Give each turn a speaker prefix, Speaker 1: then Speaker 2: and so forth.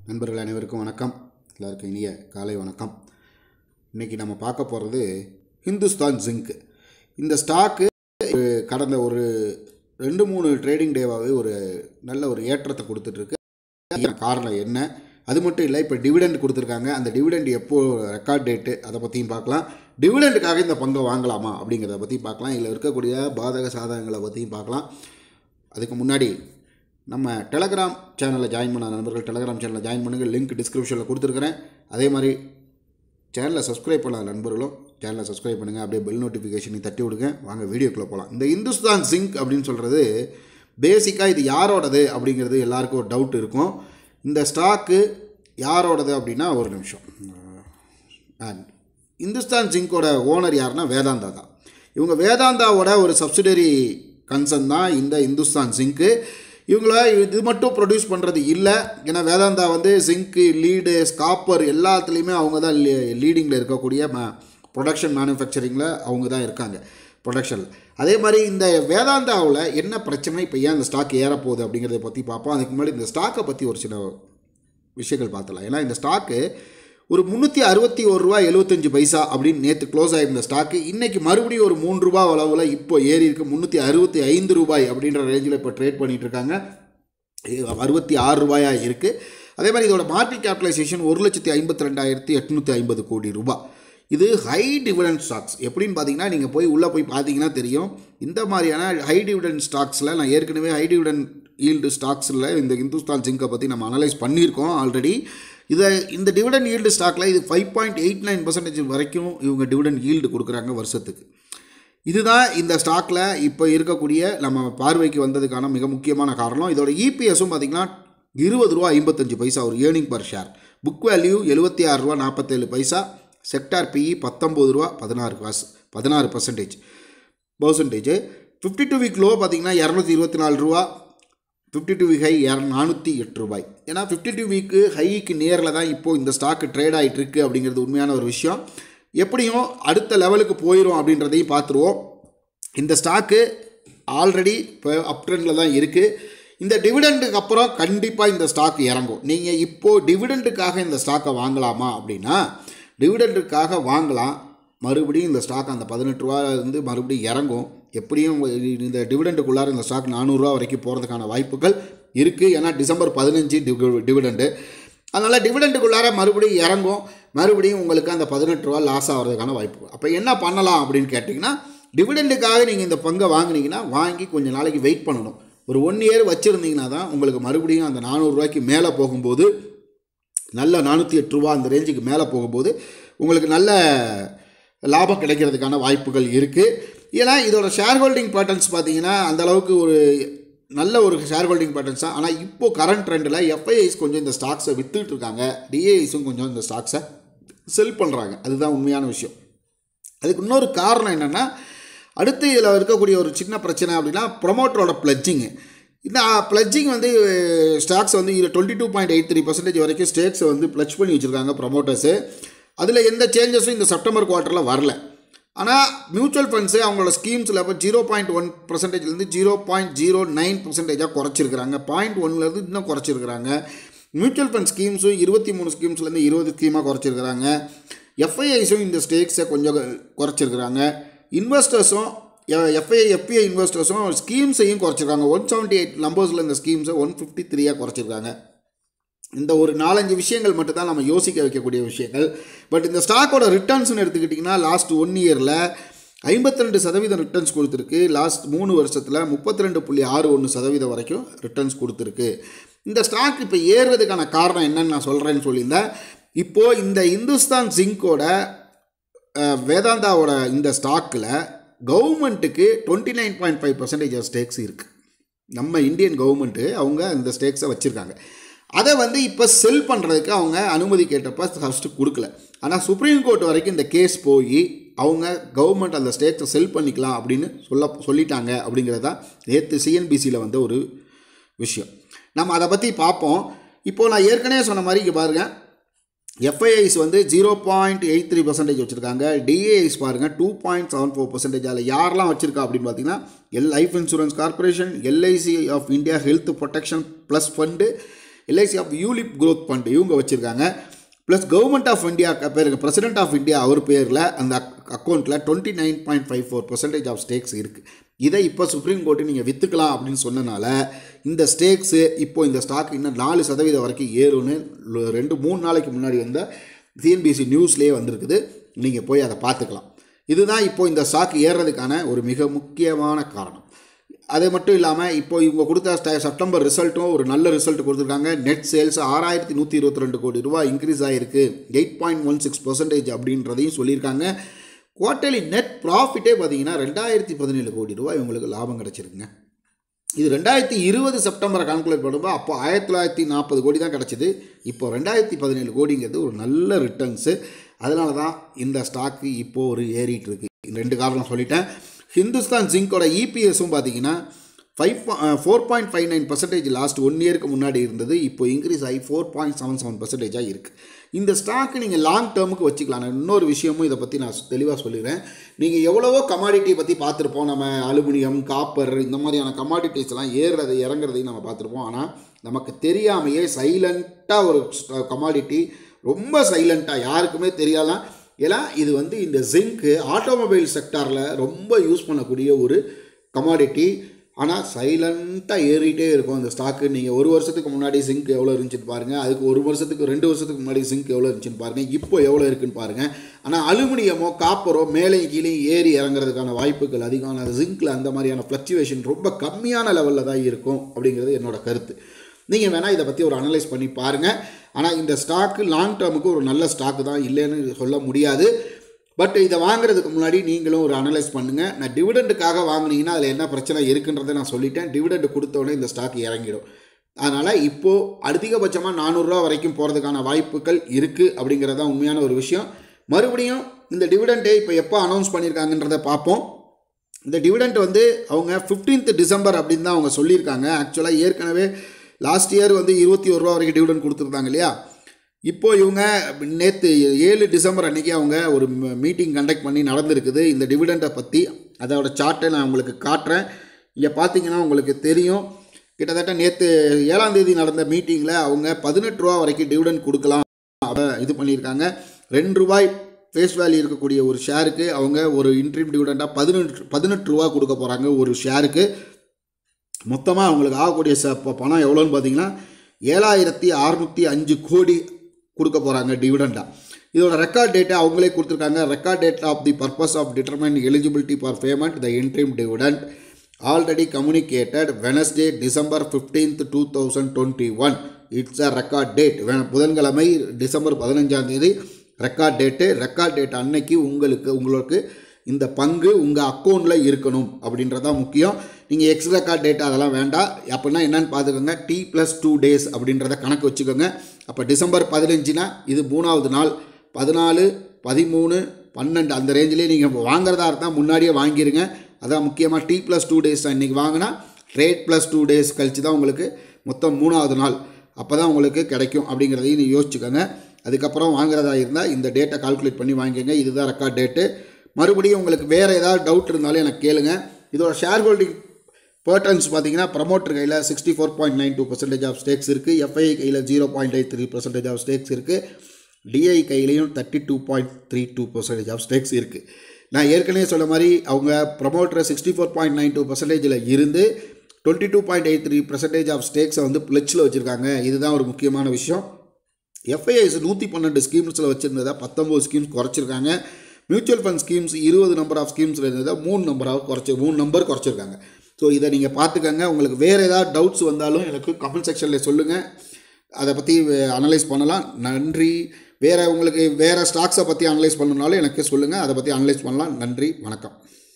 Speaker 1: நண்பர்கள் அனைவருக்கும் வணக்கம் எல்லாருக்கும் இனிய காலை வணக்கம் இன்றைக்கி நம்ம பார்க்க போகிறது ஹிந்துஸ்தான் ஜிங்க் இந்த ஸ்டாக்கு கடந்த ஒரு ரெண்டு மூணு ட்ரேடிங் டேவாகவே ஒரு நல்ல ஒரு ஏற்றத்தை கொடுத்துட்ருக்கு காரணம் என்ன அது மட்டும் இல்லை இப்போ டிவிடெண்ட் கொடுத்துருக்காங்க அந்த டிவிடெண்ட் எப்போ ரெக்கார்ட் டேட்டு அதை பற்றியும் பார்க்கலாம் டிவிடெண்டுக்காக இந்த பங்கை வாங்கலாமா அப்படிங்கிறத பற்றி பார்க்கலாம் இதில் இருக்கக்கூடிய பாதக சாதகங்களை பற்றியும் பார்க்கலாம் அதுக்கு முன்னாடி நம்ம டெலகிராம் சேனலில் ஜாயின் பண்ண நண்பர்கள் டெலகிராம் சேனலில் ஜாயின் பண்ணுங்கள் லிங்க் டிஸ்கிரிப்ஷனில் கொடுத்துருக்குறேன் அதே மாதிரி சேனலை சப்ஸ்கிரைப் பண்ணாத நண்பர்களும் சேனலை சப்ஸ்கிரைப் பண்ணுங்கள் அப்படியே பெல் நோட்டிஃபிகேஷனையும் தட்டி விடுங்க வாங்க வீடியோக்குள்ளே போகலாம் இந்த இந்துஸ்தான் சிங்க் அப்படின்னு சொல்கிறது பேசிக்காக இது யாரோடது அப்படிங்கிறது எல்லாருக்கும் ஒரு டவுட் இருக்கும் இந்த ஸ்டாக்கு யாரோடது அப்படின்னா ஒரு நிமிஷம் அஹ், இந்துஸ்தான் ஜிங்கோட ஓனர் யாருன்னா வேதாந்தா தான் இவங்க வேதாந்தாவோட ஒரு சப்சிடரி கன்சர்ன் தான் இந்த இந்துஸ்தான் ஜிங்க்கு இவங்கள இது மட்டும் ப்ரொடியூஸ் பண்ணுறது இல்லை ஏன்னா வேதாந்தா வந்து ஜிங்க்கு லீடு காப்பர் எல்லாத்துலேயுமே அவங்க தான் லீடிங்கில் இருக்கக்கூடிய ப்ரொடக்ஷன் மேனுஃபேக்சரிங்கில் அவங்க தான் இருக்காங்க ப்ரொடக்ஷன் அதே மாதிரி இந்த வேதாந்தாவில் என்ன பிரச்சனை இப்போ ஏன் இந்த ஸ்டாக் ஏறப்போகுது அப்படிங்கிறத பற்றி பார்ப்போம் அதுக்கு முன்னாடி இந்த ஸ்டாக்கை பற்றி ஒரு சில விஷயங்கள் பார்த்தலாம் ஏன்னா இந்த ஸ்டாக்கு ஒரு முந்நூற்றி அறுபத்தி ஒரு ரூபா எழுபத்தஞ்சு பைசா அப்படின்னு நேற்று க்ளோஸ் ஆகிருந்த ஸ்டாக்கு இன்றைக்கி மறுபடியும் ஒரு மூன்று ரூபா அளவில் இப்போ ஏறி இருக்கு முந்நூற்றி அறுபத்தி ஐந்து ரூபாய் அப்படின்ற ரேஞ்சில் இப்போ ட்ரேட் பண்ணிட்டு இருக்காங்க அறுபத்தி ஆறு ரூபாயாக இருக்குது அதே மாதிரி இதோட மார்க்கெட் கேபிட்டலைசேஷன் ஒரு லட்சத்தி ஐம்பத்தி ரெண்டாயிரத்தி எட்நூற்றி ஐம்பது கோடி ரூபாய் இது ஹை டிவிடெண்ட் ஸ்டாக்ஸ் எப்படின்னு பார்த்தீங்கன்னா நீங்கள் போய் உள்ளே போய் பார்த்தீங்கன்னா தெரியும் இந்த மாதிரியான ஹை டிவிடெண்ட் ஸ்டாக்ஸில் நான் ஏற்கனவே ஹை டிவிடெண்ட் ஈல்டு ஸ்டாக்ஸில் இந்த இந்துஸ்தான் ஜிங்கை பற்றி நம்ம அனலைஸ் பண்ணியிருக்கோம் ஆல்ரெடி இதை இந்த டிவிடெண்ட் ஈல்டு ஸ்டாக்கில் இது five point eight nine percentage வரைக்கும் இவங்க டிவிடெண்ட் ஈல்டு கொடுக்குறாங்க வருஷத்துக்கு இதுதான் இந்த ஸ்டாக்கில் இப்போ இருக்கக்கூடிய நம்ம பார்வைக்கு வந்ததுக்கான மிக முக்கியமான காரணம் இதோட இபிஎஸும் பார்த்திங்கன்னா இருபது ரூபா ஐம்பத்தஞ்சு பைசா ஒரு earning per share book value எழுபத்தி ஆறு ரூபா நாற்பத்தேழு பைசா செக்டார் பிஇ பத்தொம்பது ரூபா பதினாறு காசு பதினாறு percentage percentage fifty two week low பார்த்தீங்கன்னா இரநூத்தி இருபத்தி நாலு ரூபா ஃபிஃப்டி டூ வீக் ஹை நானூற்றி எட்டு ரூபாய் ஏன்னா ஃபிஃப்டி டூ வீக்கு ஹைக்கு நேரில் தான் இப்போது இந்த ஸ்டாக்கு ட்ரேட் ஆகிட்டு இருக்கு அப்படிங்கிறது உண்மையான ஒரு விஷயம் எப்படியும் அடுத்த லெவலுக்கு போயிடும் அப்படின்றதையும் பார்த்துருவோம் இந்த ஸ்டாக்கு ஆல்ரெடி இப்போ அப் ட்ரெண்டில் தான் இருக்குது இந்த டிவிடெண்டுக்கு அப்புறம் கண்டிப்பாக இந்த ஸ்டாக் இறங்கும் நீங்கள் இப்போது டிவிடெண்டுக்காக இந்த ஸ்டாக்கை வாங்கலாமா அப்படின்னா டிவிடெண்டுக்காக வாங்கலாம் மறுபடியும் இந்த ஸ்டாக் அந்த பதினெட்டு ரூபாயிலிருந்து மறுபடியும் இறங்கும் எப்படியும் இந்த டிவிடெண்டுக்குள்ளார இந்த ஸ்டாக் நானூறுரூவா வரைக்கும் போகிறதுக்கான வாய்ப்புகள் இருக்குது ஏன்னா டிசம்பர் பதினஞ்சு டிவிடெண்டு அதனால் டிவிடெண்டுக்குள்ளார மறுபடியும் இறங்கும் மறுபடியும் உங்களுக்கு அந்த பதினெட்டு ரூபா லாஸ் ஆகிறதுக்கான வாய்ப்பு அப்போ என்ன பண்ணலாம் அப்படின்னு கேட்டிங்கன்னா டிவிடெண்டுக்காக நீங்கள் இந்த பங்கை வாங்குனீங்கன்னா வாங்கி கொஞ்சம் நாளைக்கு வெயிட் பண்ணணும் ஒரு ஒன் இயர் வச்சுருந்தீங்கன்னா தான் உங்களுக்கு மறுபடியும் அந்த நானூறுரூவாய்க்கு மேலே போகும்போது நல்ல நானூற்றி எட்டு ரூபா அந்த ரேஞ்சுக்கு மேலே போகும்போது உங்களுக்கு நல்ல லாபம் கிடைக்கிறதுக்கான வாய்ப்புகள் இருக்குது ஏன்னா இதோட ஷேர் ஹோல்டிங் பேட்டர்ன்ஸ் பார்த்தீங்கன்னா அந்த அளவுக்கு ஒரு நல்ல ஒரு ஷேர் ஹோல்டிங் பேட்டர்ன்ஸ் தான் ஆனால் இப்போது கரண்ட் ட்ரெண்டில் எஃப்ஐஐஸ் கொஞ்சம் இந்த ஸ்டாக்ஸை விற்றுட்டு இருக்காங்க டிஏஐஸும் கொஞ்சம் இந்த ஸ்டாக்ஸை செல் பண்ணுறாங்க அதுதான் உண்மையான விஷயம் அதுக்கு இன்னொரு காரணம் என்னென்னா அடுத்து இதில் இருக்கக்கூடிய ஒரு சின்ன பிரச்சனை அப்படின்னா ப்ரொமோட்டரோட ப்ளட்ஜிங்கு இந்த ப்ளட்ஜிங் வந்து ஸ்டாக்ஸ் வந்து இதில் twenty two point eight three percentage வரைக்கும் ஸ்டேக்ஸை வந்து ப்ளட்ஜ் பண்ணி வச்சுருக்காங்க ப்ரொமோட்டர்ஸு அதில் எந்த சேஞ்சஸும் இந்த செப்டம்பர் குவார்ட்டரில் வரல ஆனால் மியூச்சுவல் ஃபண்ட்ஸு அவங்களோட ஸ்கீம்ஸில் இப்போ ஜீரோ பாயிண்ட் ஒன் பர்சன்டேஜ்லேருந்து ஜீரோ பாயிண்ட் ஜீரோ நைன் பர்சன்டேஜாக குறைச்சிருக்கிறாங்க பாயிண்ட் ஒன்லேருந்து இன்னும் குறைச்சிருக்கிறாங்க மியூச்சுவல் ஃபண்ட் ஸ்கீம்ஸும் இருபத்தி மூணு ஸ்கீம்ஸ்லேருந்து இருபது ஸ்கீமாக குறைச்சிருக்கிறாங்க எஃப்ஐஐஸும் இந்த ஸ்டேக்ஸை கொஞ்சம் குறைச்சிருக்கிறாங்க இன்வெஸ்டர்ஸும் எஃப்ஐ எஃபிஐ இன்வெஸ்டர்ஸும் ஸ்கீம்ஸையும் குறைச்சிருக்காங்க ஒன் செவன்ட்டி எயிட் நம்பர்ஸில் இந்த ஸ்கீம்ஸை ஒன் ஃபிஃப்டி த்ரீயாக குறைச்சிருக்காங்க இந்த ஒரு நாலஞ்சு விஷயங்கள் மட்டும் தான் நம்ம யோசிக்க வைக்கக்கூடிய விஷயங்கள் பட் இந்த ஸ்டாக்கோட ரிட்டர்ன்ஸ்னு எடுத்துக்கிட்டிங்கன்னா லாஸ்ட் ஒன் இயரில் ஐம்பத்தி ரெண்டு சதவீதம் ரிட்டர்ன்ஸ் கொடுத்துருக்கு லாஸ்ட் மூணு வருஷத்தில் முப்பத்தி ரெண்டு புள்ளி ஆறு ஒன்று சதவீதம் வரைக்கும் ரிட்டர்ன்ஸ் கொடுத்துருக்கு இந்த ஸ்டாக் இப்போ ஏறுறதுக்கான காரணம் என்னன்னு நான் சொல்கிறேன்னு சொல்லியிருந்தேன் இப்போது இந்த இந்துஸ்தான் ஜிங்கோட அஹ், வேதாந்தாவோட இந்த ஸ்டாக்கில் கவர்மெண்ட்டுக்கு twenty nine point five percentage of stakes இருக்குது நம்ம இந்தியன் கவர்மெண்ட்டு அவங்க இந்த ஸ்டேக்ஸை வச்சுருக்காங்க அதை வந்து இப்போ செல் பண்ணுறதுக்கு அவங்க அனுமதி கேட்டப்ப ஃபஸ்ட்டு கொடுக்கல ஆனால் சுப்ரீம் கோர்ட் வரைக்கும் இந்த கேஸ் போய் அவங்க கவர்மெண்ட் அந்த ஸ்டேக்ஸை செல் பண்ணிக்கலாம் அப்படின்னு சொல்ல சொல்லிட்டாங்க அப்படிங்கிறது தான் நேற்று சிஎன்பிசியில் வந்த ஒரு விஷயம் நம்ம அதை பற்றி பார்ப்போம் இப்போது நான் ஏற்கனவே சொன்ன மாதிரி இங்கே பாருங்கள் எஃப்ஐஐஸ் வந்து zero point eight three percentage வச்சுருக்காங்க டிஏஐஸ் பாருங்கள் two point seven four percentage அதில் யாரெல்லாம் வச்சுருக்கா அப்படின்னு பார்த்தீங்கன்னா L life insurance corporation LIC of India health protection plus fund LIC of ULIP growth fund இவங்க வச்சுருக்காங்க ப்ளஸ் கவர்மெண்ட் ஆஃப் இந்தியா பேருக்கு பிரசிடென்ட் ஆஃப் இந்தியா அவர் பேரில் அந்த அக்கௌண்ட்டில் twenty nine point five four percentage of stakes இருக்குது இதை இப்போ சுப்ரீம் கோர்ட்டு நீங்கள் விற்றுக்கலாம் அப்படின்னு சொன்னனால இந்த ஸ்டேக்ஸு இப்போ இந்த ஸ்டாக் இன்னும் நாலு சதவீதம் வரைக்கும் ஏறும்னு லு- ரெண்டு மூணு நாளைக்கு முன்னாடி வந்த சிஎன்பிசி நியூஸ்லேயே வந்திருக்குது நீங்கள் போய் அதை பார்த்துக்கலாம் இதுதான் இப்போ இந்த ஸ்டாக் ஏறுறதுக்கான ஒரு மிக முக்கியமான காரணம் அது மட்டும் இல்லாமல் இப்போ இவங்க கொடுத்த ஸ்ட- செப்டம்பர் ரிசல்ட்டும் ஒரு நல்ல ரிசல்ட் கொடுத்துருக்காங்க நெட் சேல்ஸ் ஆறாயிரத்தி நூற்றி இருபத்தி ரெண்டு கோடி ரூபாய் இன்க்ரீஸ் ஆகிருக்கு eight point one six percentage அப்படின்றதையும் சொல்லியிருக்காங்க குவார்ட்டர்லி நெட் ப்ராஃபிட்டே பார்த்தீங்கன்னா ரெண்டாயிரத்தி பதினேழு கோடி ரூபாய் இவங்களுக்கு லாபம் கிடச்சிருக்குங்க இது ரெண்டாயிரத்தி இருபது செப்டம்பரை கால்குலேட் பண்ணும்போது அப்போ ஆயிரத்தி தொள்ளாயிரத்தி நாற்பது கோடி தான் கிடச்சிது இப்போ ரெண்டாயிரத்தி பதினேழு கோடிங்கிறது ஒரு நல்ல ரிட்டர்ன்ஸு அதனால தான் இந்த ஸ்டாக்கு இப்போது ஒரு ஏறிட்டு இருக்கு இந்த ரெண்டு காரணம் சொல்லிட்டேன் ஹிந்துஸ்தான் ஜிங்கோட இபிஎஸும் பார்த்தீங்கன்னா five four point five nine percentage last one இயருக்கு முன்னாடி இருந்தது இப்போ இன்க்ரீஸ் ஆகி ஃபோர் பாயிண்ட் செவன் செவன் பர்சன்டேஜாக இருக்குது இந்த ஸ்டாக்கு நீங்கள் லாங் டேர்முக்கு வச்சுக்கலாம் நான் இன்னொரு விஷயமும் இதை பற்றி நான் தெளிவாக சொல்லிடுறேன் நீங்கள் எவ்வளவோ கமாடிட்டி பற்றி பார்த்துருப்போம் நம்ம அலுமினியம் காப்பர் இந்த மாதிரியான கமாடிட்டிஸ் எல்லாம் ஏறுறது இறங்குறதையும் நம்ம பார்த்துருப்போம் ஆனால் நமக்கு தெரியாமையே சைலண்ட்டாக ஒரு கமாடிட்டி ரொம்ப சைலண்ட்டாக யாருக்குமே தெரியாதான் ஏன்னா இது வந்து இந்த ஜிங்க்கு ஆட்டோமொபைல் செக்டாரில் ரொம்ப யூஸ் பண்ணக்கூடிய ஒரு கமாடிட்டி ஆனால் சைலண்ட்டாக ஏறிட்டே இருக்கும் அந்த ஸ்டாக்கு நீங்கள் ஒரு வருஷத்துக்கு முன்னாடி ஜிங்க் எவ்வளோ இருந்துச்சுன்னு பாருங்கள் அதுக்கு ஒரு வருஷத்துக்கு ரெண்டு வருஷத்துக்கு முன்னாடி ஜிங்க் எவ்வளோ இருந்துச்சுன்னு பாருங்கள் இப்போ எவ்வளோ இருக்குன்னு பாருங்கள் ஆனால் அலுமினியமோ காப்பரோ மேலே கீழே ஏறி இறங்குறதுக்கான வாய்ப்புகள் அதிகம் ஆனால் ஜிங்க்கில் அந்த மாதிரியான ஃப்ளக்சுவேஷன் ரொம்ப கம்மியான லெவலில் தான் இருக்கும் அப்படிங்கிறது என்னோட கருத்து நீங்கள் வேணால் இதை பற்றி ஒரு அனலைஸ் பண்ணி பாருங்கள் ஆனால் இந்த ஸ்டாக்கு லாங் டேர்முக்கு ஒரு நல்ல ஸ்டாக்கு தான் இல்லைன்னு சொல்ல முடியாது பட் இதை வாங்குறதுக்கு முன்னாடி நீங்களும் ஒரு அனலைஸ் பண்ணுங்கள் நான் டிவிடெண்டுக்காக வாங்குனீங்கன்னா அதில் என்ன பிரச்சனை இருக்குன்றதை நான் சொல்லிட்டேன் டிவிடெண்ட் கொடுத்தோடனே இந்த ஸ்டாக் இறங்கிடும் அதனால் இப்போது அதிகபட்சமாக நானூறுரூவா வரைக்கும் போகிறதுக்கான வாய்ப்புகள் இருக்குது அப்படிங்கிறது தான் உண்மையான ஒரு விஷயம் மறுபடியும் இந்த டிவிடெண்ட்டை இப்போ எப்போ அனௌன்ஸ் பண்ணியிருக்காங்கன்றதை பார்ப்போம் இந்த டிவிடெண்ட் வந்து அவங்க 15th டிசம்பர் அப்படின்னு தான் அவங்க சொல்லியிருக்காங்க ஆக்சுவலாக ஏற்கனவே லாஸ்ட் இயர் வந்து இருபத்தி ஒரு ரூபா வரைக்கும் டிவிடெண்ட் கொடுத்துருந்தாங்க இல்லையா இப்போ இவங்க நேற்று ஏழு டிசம்பர் அன்றைக்கி அவங்க ஒரு மீட்டிங் கண்டக்ட் பண்ணி நடந்திருக்குது இந்த டிவிடெண்ட்டை பற்றி அதோட சார்ட்டை நான் உங்களுக்கு காட்டுறேன் இங்கே பார்த்தீங்கன்னா உங்களுக்கு தெரியும் கிட்டத்தட்ட நேற்று ஏழாம் தேதி நடந்த மீட்டிங்கில் அவங்க பதினெட்டு ரூபா வரைக்கும் டிவிடெண்ட் கொடுக்கலாம் அதை இது பண்ணியிருக்காங்க ரெண்டு ரூபாய் ஃபேஸ் வேல்யூ இருக்கக்கூடிய ஒரு ஷேருக்கு அவங்க ஒரு இன்ட்ரீம் டிவிடெண்டாக பதினெட்டு பதினெட்டு ரூபா கொடுக்க போகிறாங்க ஒரு ஷேருக்கு மொத்தமாக அவங்களுக்கு ஆகக்கூடிய ச ப- பணம் எவ்வளோன்னு பார்த்தீங்கன்னா ஏழாயிரத்தி அறுநூற்றி அஞ்சு கோடி கொடுக்க போகிறாங்க டிவிடெண்டாக இதோட ரெக்கார்ட் டேட்டை அவங்களே கொடுத்துருக்காங்க record date of the purpose of determine eligibility for payment the interim dividend already communicated Wednesday December fifteenth two thousand twenty one it's a record date புதன்கிழமை டிசம்பர் பதினஞ்சாம் தேதி ரெக்கார்ட் டேட்டு ரெக்கார்ட் டேட் அன்னைக்கு உங்களுக்கு உங்களுக்கு இந்த பங்கு உங்கள் அக்கௌண்ட்டில் இருக்கணும் அப்படின்றதான் முக்கியம் நீங்கள் எக்ஸ் ரெக்கார்ட் டேட் அதெல்லாம் வேண்டாம் அப்படின்னா என்னன்னு பார்த்துக்கோங்க டி ப்ளஸ் டூ டேஸ் அப்படின்றத கணக்கு வச்சுக்கோங்க அப்போ டிசம்பர் பதினஞ்சுனா இது மூணாவது நாள் பதினாலு பதிமூணு பன்னெண்டு அந்த ரேஞ்சிலே நீங்கள் வாங்குறதா இருந்தால் முன்னாடியே வாங்கிருங்க அதான் முக்கியமாக டி ப்ளஸ் டூ டேஸ் இன்றைக்கி வாங்கினா ட்ரேட் ப்ளஸ் டூ டேஸ் கழிச்சு தான் உங்களுக்கு மொத்தம் மூணாவது நாள் அப்போ தான் உங்களுக்கு கிடைக்கும் அப்படிங்கிறதையும் நீங்கள் யோசிச்சுக்கோங்க அதுக்கப்புறம் வாங்குறதா இருந்தால் இந்த டேட்டை கால்குலேட் பண்ணி வாங்கிக்கோங்க இதுதான் ரெக்கார்ட் டேட்டு மறுபடியும் உங்களுக்கு வேறு ஏதாவது டவுட் இருந்தாலும் எனக்கு கேளுங்க இதோட ஷேர் ஹோல்டிங் பேர்டன்ஸ் பார்த்தீங்கன்னா ப்ரமோட்டர் கையில் sixty four point nine two percentage of stakes இருக்குது எஃப்ஐ கையில் zero point eight three percentage of stakes இருக்குது டிஐ கையிலையும் thirty two point three two percentage of stakes இருக்குது நான் ஏற்கனவே சொன்ன மாதிரி அவங்க promoter sixty four point nine two பர்சன்டேஜில் இருந்து twenty two point eight three percentage of ஸ்டேக்ஸை வந்து பிளச்சில் வச்சுருக்காங்க இதுதான் ஒரு முக்கியமான விஷயம் எஃப்ஐஐஸ் நூற்றி பன்னெண்டு ஸ்கீம்ஸில் வச்சுருந்ததை பத்தொம்போது ஸ்கீம்ஸ் குறைச்சிருக்காங்க மியூச்சுவல் ஃபண்ட் ஸ்கீம்ஸ் இருபது நம்பர் ஆஃப் ஸ்கீம்ஸில் இருந்ததை மூணு நம்பராக குறைச்சி மூணு நம்பர் குறைச்சிருக்காங்க ஸோ இதை நீங்கள் பார்த்துக்கங்க உங்களுக்கு வேறு ஏதாவது டவுட்ஸ் வந்தாலும் எனக்கு கமெண்ட் செக்ஷனில் சொல்லுங்கள் அதை பற்றி அனலைஸ் பண்ணலாம் நன்றி வேறு உங்களுக்கு வேறு ஸ்டாக்ஸை பற்றி அனலைஸ் பண்ணணுனாலும் எனக்கு சொல்லுங்கள் அதை பற்றி அனலைஸ் பண்ணலாம் நன்றி வணக்கம்